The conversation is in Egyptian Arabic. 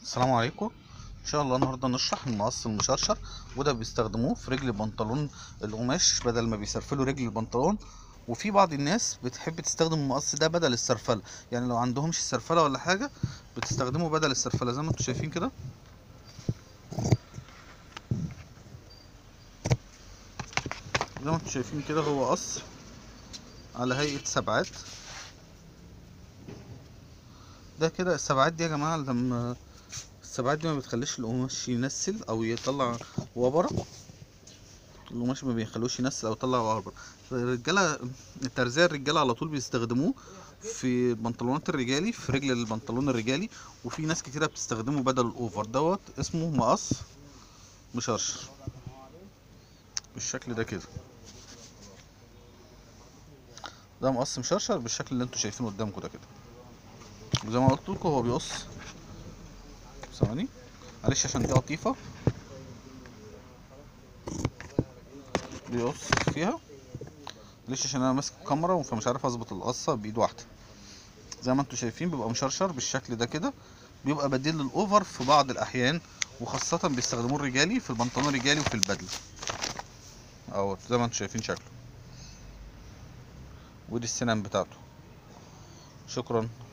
السلام عليكم ان شاء الله النهارده نشرح المقص المشرشر وده بيستخدموه في رجل البنطلون القماش بدل ما بيسرفلوا رجل البنطلون وفي بعض الناس بتحب تستخدم المقص ده بدل السرفله يعني لو عندهمش السرفله ولا حاجه بتستخدمه بدل السرفله زي ما انتم شايفين كده زي ما انتم شايفين كده هو قص على هيئه سبعات ده كده السبعات دي يا جماعه لما السبعات دي ما بتخليش القماش ينسل او يطلع وبره القماش ما بيخلوش ينسل او يطلع وبره الرجاله الترزيه الرجاله على طول بيستخدموه في البنطلونات الرجالي في رجل البنطلون الرجالي وفي ناس كتيره بتستخدمه بدل الاوفر دوت اسمه مقص مشرشر بالشكل ده كده ده مقص مشرشر بالشكل اللي انتوا شايفينه قدامكم ده كده وزي ما قلت لكم هو بيقص ثواني معلش عشان دي قطيفه بيقص فيها معلش عشان انا ماسك الكاميرا فمش عارف اظبط القصه بايد واحده زي ما انتوا شايفين بيبقى مشرشر بالشكل ده كده بيبقى بديل للاوفر في بعض الاحيان وخاصه بيستخدموه الرجالي في البنطلون الرجالي وفي البدله اهو زي ما انتوا شايفين شكله ودي السنان بتاعته شكرا